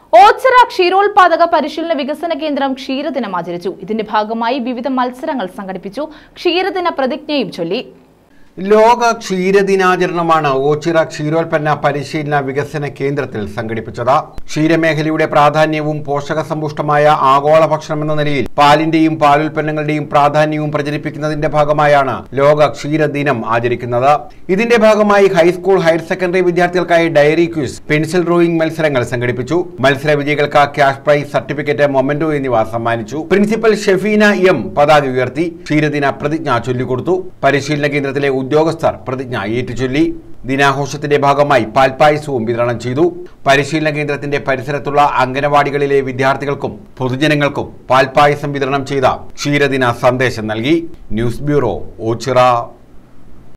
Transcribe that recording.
ഓച്ചിറ ക്ഷീരോത്പാദക പരിശീലന വികസന കേന്ദ്രം ക്ഷീരദിനം ആചരിച്ചു ഇതിന്റെ ഭാഗമായി വിവിധ മത്സരങ്ങൾ സംഘടിപ്പിച്ചു ക്ഷീരദിന പ്രതിജ്ഞയും ചൊല്ലി ലോക ക്ഷീരദിനാചരണമാണ് ഓച്ചിറ ക്ഷീരോൽപ്പന്ന പരിശീലന വികസന കേന്ദ്രത്തിൽ സംഘടിപ്പിച്ചത് ക്ഷീരമേഖലയുടെ പ്രാധാന്യവും പോഷകസമ്പുഷ്ടമായ ആഗോള ഭക്ഷണം എന്ന നിലയിൽ പാലിന്റെയും പാലുൽപ്പന്നങ്ങളുടെയും പ്രാധാന്യവും പ്രചരിപ്പിക്കുന്നതിന്റെ ഭാഗമായാണ് ലോക ക്ഷീരദിനം ആചരിക്കുന്നത് ഇതിന്റെ ഭാഗമായി ഹൈസ്കൂൾ ഹയർ സെക്കൻഡറി വിദ്യാർത്ഥികൾക്കായി ഡയറി ക്യൂസ് പെൻസിൽ ഡ്രോയിങ് മത്സരങ്ങൾ സംഘടിപ്പിച്ചു മത്സര വിജയികൾക്ക് ക്യാഷ് പ്രൈസ് സർട്ടിഫിക്കറ്റ് മൊമെന്റോ എന്നിവ സമ്മാനിച്ചു പ്രിൻസിപ്പൽ ഷെഫീന എം പതാക ഉയർത്തി ക്ഷീരദിന പ്രതിജ്ഞ ചൊല്ലിക്കൊടുത്തു പരിശീലന കേന്ദ്രത്തിലെ ഉദ്യോഗസ്ഥർ പ്രതിജ്ഞ ഏറ്റുചൊല്ലി ദിനാഘോഷത്തിന്റെ ഭാഗമായി പാൽപ്പായസവും വിതരണം ചെയ്തു പരിശീലന കേന്ദ്രത്തിന്റെ പരിസരത്തുള്ള അംഗനവാടികളിലെ വിദ്യാർത്ഥികൾക്കും പൊതുജനങ്ങൾക്കും പാൽപ്പായസം വിതരണം ചെയ്ത ക്ഷീരദിന സന്ദേശം നൽകി ന്യൂസ് ബ്യൂറോ ഓച്ചിറ